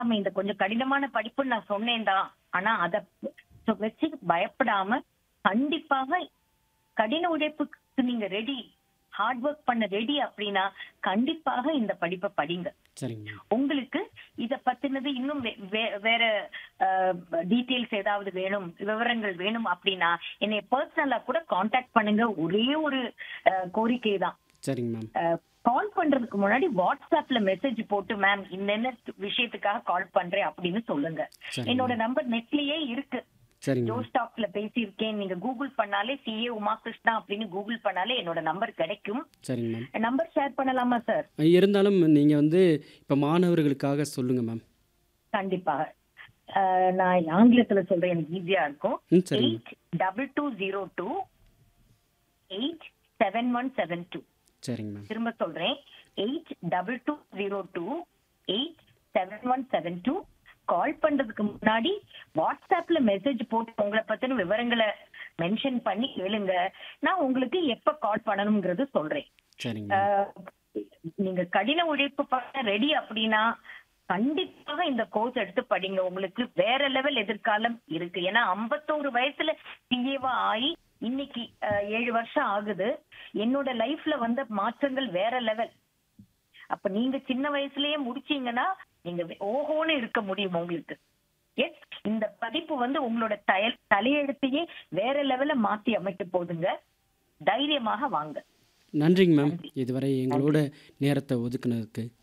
பயப்படாம இந்த கொஞ்சம் கடினமான படிப்புன்னு நான் சொன்னேன் தான் ஆனா அத சொ- வச்சு பயப்படாம கண்டிப்பாக கடின உழைப்புக்கு நீங்க ரெடி ஹார்ட் ஒர்க் பண்ண ரெடி அப்படின்னா கண்டிப்பாக இந்த படிப்பை படிங்க சரிங்க மேம் உங்களுக்கு இத பத்தினது இன்னும் வே- வே- வேற டீடைல்ஸ் ஏதாவது வேணும் விவரங்கள் வேணும் அப்படின்னா என்னை பர்சனலா கூட காண்டாக்ட் பண்ணுங்க ஒரே ஒரு அஹ், கோரிக்கை தான் சரிங்க மேம் கால் பண்றதுக்கு முன்னாடி வாட்ஸ்அப்ல மெசேஜ் போட்டு மேம் இந்த விஷயத்துக்காக கால் பண்றேன் அப்படின்னு சொல்லுங்க சரிங்க என்னோட நம்பர் நெட்லயே இருக்கு சரிங்க ஜோ மேம் ஸ்டாக்ஸ்ல பேசியிருக்கேன் நீங்க கூகுள் பண்ணாலே சிஏ உமா கிருஷ்ணா அப்படின்னு கூகுள் பண்ணாலே என்னோட நம்பர் கிடைக்கும் சரிங்க மேம் நம்பர் ஷேர் பண்ணலாமா சார் இருந்தாலும் நீங்கள் வந்து இப்போ மாணவர்களுக்காக சொல்லுங்கள் மேம் கண்டிப்பாக அஹ், நான் ஆங்கிலத்துல சொல்றேன் எனக்கு ஈஸியா இருக்கும் ம் சரிங்க eight double two zero two eight seven one seven two சரிங்க மேம் திரும்ப சொல்றேன் eight double two zero two eight seven one seven two call பண்றதுக்கு முன்னாடி வாட்ஸ்அப்ல மெசேஜ் போட்டு உங்களை பத்தின விவரங்களை மென்ஷன் பண்ணி கேளுங்க நான் உங்களுக்கு எப்ப கால் பண்ணணுங்கிறது சொல்றேன் சரிங்க மேம் அஹ், நீங்க கடின உழைப்பு பண்ண ரெடி அப்படின்னா கண்டிப்பாக இந்த கோர்ஸ் எடுத்து படிங்க உங்களுக்கு வேற லெவல் எதிர்காலம் இருக்கு ஏன்னா ஐம்பத்தோரு வயசுல பிஏவா ஆகி இன்னைக்கு அஹ், ஏழு வருஷம் ஆகுது என்னோட லைஃப்ல வந்த மாற்றங்கள் வேற லெவல் அப்ப நீங்க சின்ன வயசுலயே முடிச்சீங்கன்னா நீங்க வே- ஓஹோன்னு இருக்க முடியும் உங்களுக்கு எஸ் இந்த பதிப்பு வந்து உங்களோட தய தலையெழுத்தையே வேற லெவல்ல மாத்தி அமைக்க போதுங்க தைரியமாக வாங்க நன்றிங்க மேம் இதுவரை எங்களோட நேரத்தை ஒதுக்குனதுக்கு